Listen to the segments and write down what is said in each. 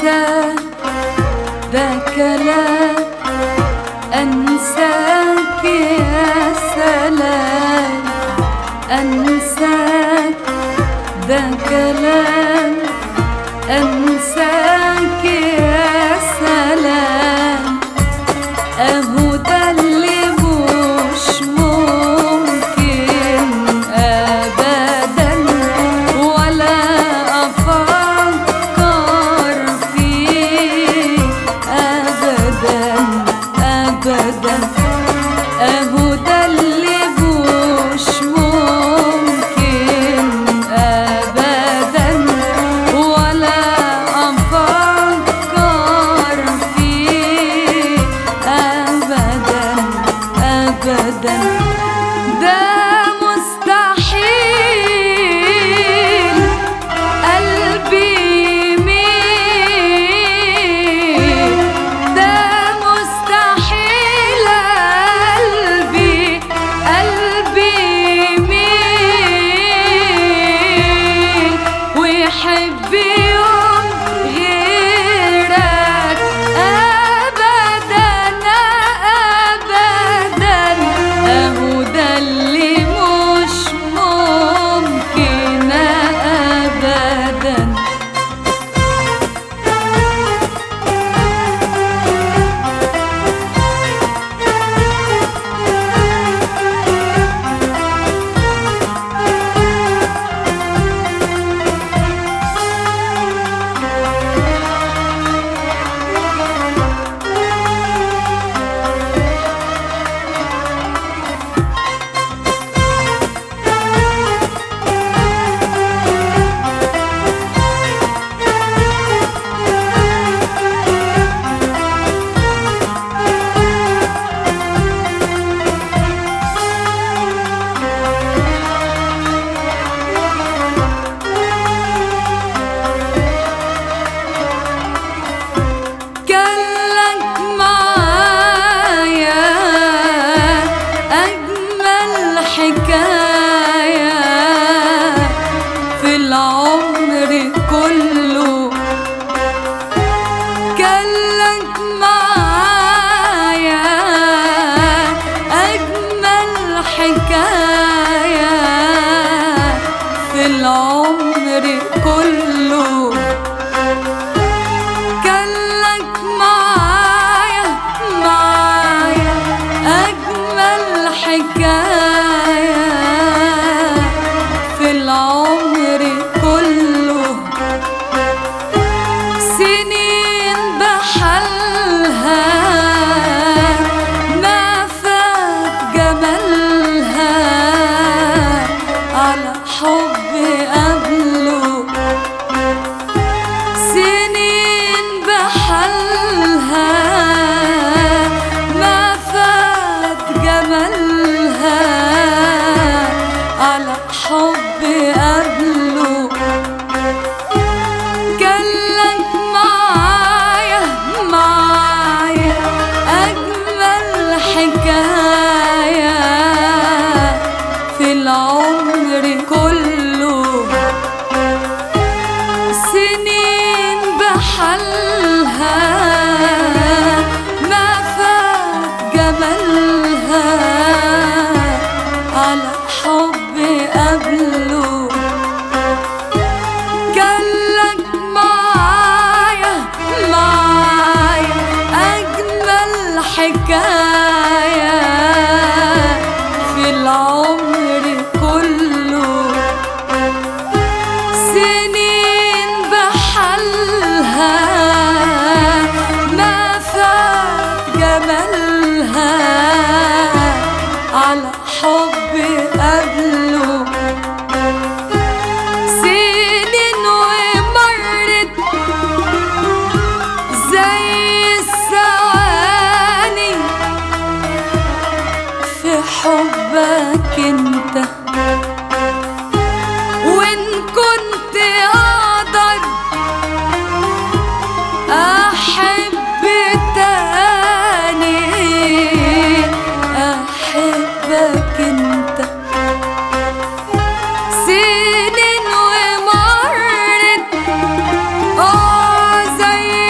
أنساك ده كلام أنساك يا سلام أنساك ده كلام أنساك يا سلام أهو ده اللي مش ممكن أبدا ولا أفكر فيه أبدا أبدا أهو ده اللي مش ممكن أبدا ولا أفكر فيه أبدا أبدا ده مستحيل قلبي يميل ده مستحيل قلبي قلبي يميل ويحب يوم غيرك أبدا أبدا أهو ده اللي مش ممكن أبدا كلك معايا أجمل حكاية في العمر كله كلك معايا أجمل حكاية في العمر كله كلك معايا معايا أجمل حكاية في العمر كله سنين بحالها ما فات جمالها على حب قبله سنين بحالها ما فات جمالها على حب قبله كلك معايا معايا أجمل حكاية في العمر كله سنين بحالها ما فات جمالها على حب قبله كلك معايا معايا أجمل حكاية في العمر كله سنين بحالها ما فات جمالها على حب قبله سنين ومرت زي الثواني في حبك انت وان كنت اقدر احب تاني احبك انت سنين ومرت اه زي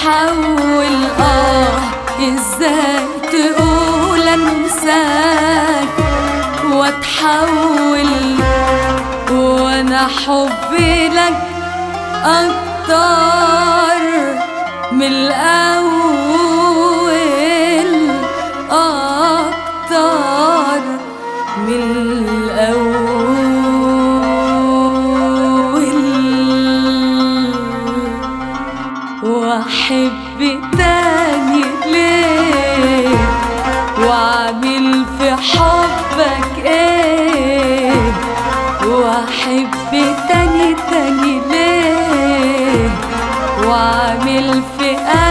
واتحول اه ازاي تقول انساك واتحول وانا حبي لك اكتر من الاول اكتر من الاول واحب تاني ليه واعمل في حبك ايه واحب تاني تاني ليه واعمل في